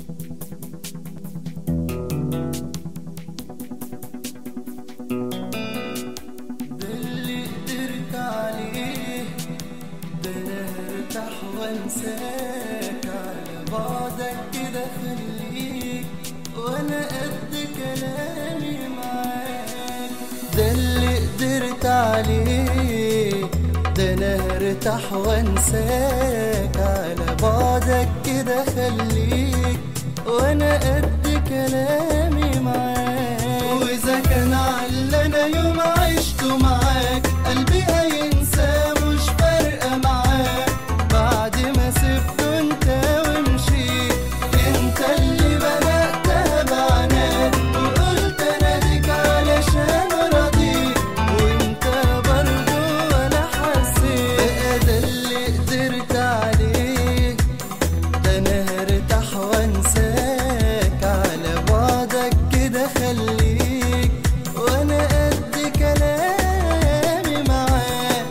ده اللي قدرت عليه ده انا هرتاح وانساك على بعدك كده خليك وانا قد كلامي معاك ده اللي قدرت عليه ده انا هرتاح وانساك على بعدك كده خليك وانا قد كلامي معاك واذا كان على انا يوم عشته معاك قلبي هينسى مش فارقه معاك بعد ما سبته انت ومشيت انت اللي بداتها بعناك وقلت اناديك علشان ارضيك وانت برضه ولا حسيت بقى ده اللي قدرت عليه ده انا هرتاح وانساك على بعدك كده خليك وانا قد كلامي معاك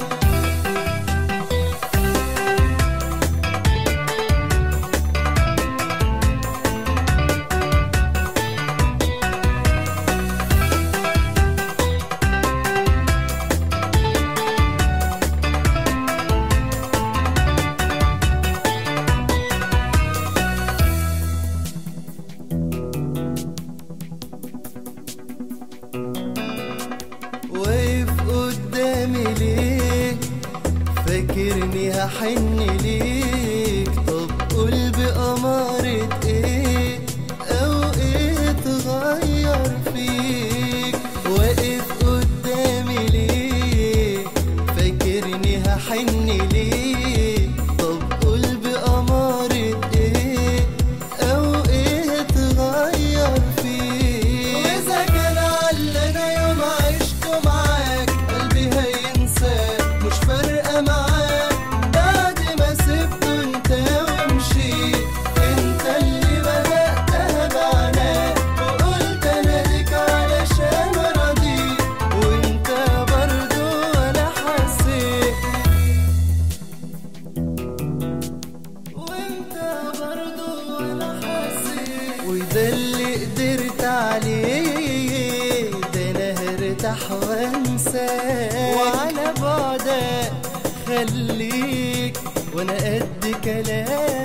واقف قدامي ليه فاكرني هحن ليك طب قول بأمارة ايه او ايه اتغير فيك واقف قدامي ليه فاكرني هحن ليك طب قول بأمارة ايه او ايه اتغير فيك واذا كان على انا يوم عشته معاك قلبي هينساك مش فارقه معاك بعد ما سبته انت ومشيت انت اللي بداتها بعناك وقلت اناديك علشان ارضيك وانت برضه ولا حسيت وانت برضه ولا حسيت وده اللي قدرت عليه ده انا هرتاح وانساك وعلى بعدك خليك وانا قد كلامي